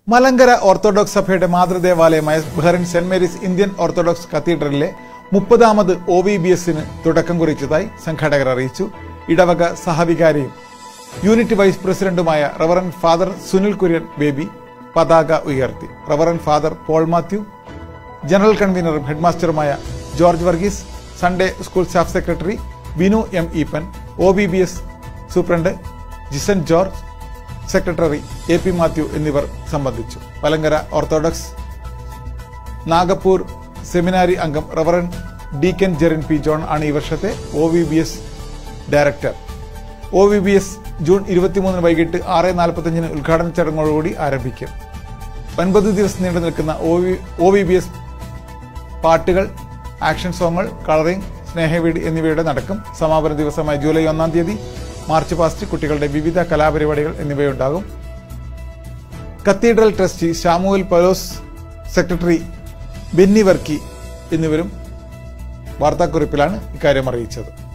Malankara Orthodox സഭയുടെ മാതൃദേവാലയമായ Bahrain Saint Mary's Indian Orthodox കത്തീഡ്രലിലെ മുപ്പതാമത് ഒ വി ബി എസിന് തുടക്കം കുറിച്ചതായി സംഘാടകർ അറിയിച്ചു ഇടവക സഹവികാരിയും യൂണിറ്റ് വൈസ് പ്രസിഡന്റുമായ റവറൻ ഫാദർ സുനിൽ കുര്യൻ ബേബി പതാക ഉയർത്തി reverend father Paul Mathew general കൺവീനറും ഹെഡ്മാസ്റ്ററുമായ George Varghese Sunday school staff secretary Binu M Eapen O B B S superintendent Jison George secretary A P Mathew എന്നിവർ സംബന്ധിച്ചു പലങ്കര ഓർത്തഡോക്സ് നാഗപ്പൂർ സെമിനാരി അംഗം reverend deacon Jerin P John ആണ് ഈ വർഷത്തെ O V B S director O V B S June ഇരുപത്തിമൂന്നിന് വൈകിട്ട് ആറ് നാൽപ്പത്തഞ്ചിന് ഉദ്ഘാടന ചടങ്ങോടുകൂടി ആരംഭിക്കും ഒൻപത് ദിവസം നീണ്ടു നിൽക്കുന്ന ഒ വി ബി എസ് പാട്ടുകൾ ആക്ഷൻ സോങ്ങുകൾ കളറിംഗ് സ്നേഹവീട് എന്നിവയുടെ നടക്കും സമാപന ദിവസമായ ജൂലൈ ഒന്നാം തീയതി മാർച്ച് പാസ്റ്റ് കുട്ടികളുടെ വിവിധ കലാപരിപാടികൾ എന്നിവയുണ്ടാകും cathedral trustee Shamuel Palose secretary Benny Varkey എന്നിവരും വാർത്താക്കുറിപ്പിലാണ് ഇക്കാര്യം അറിയിച്ചത്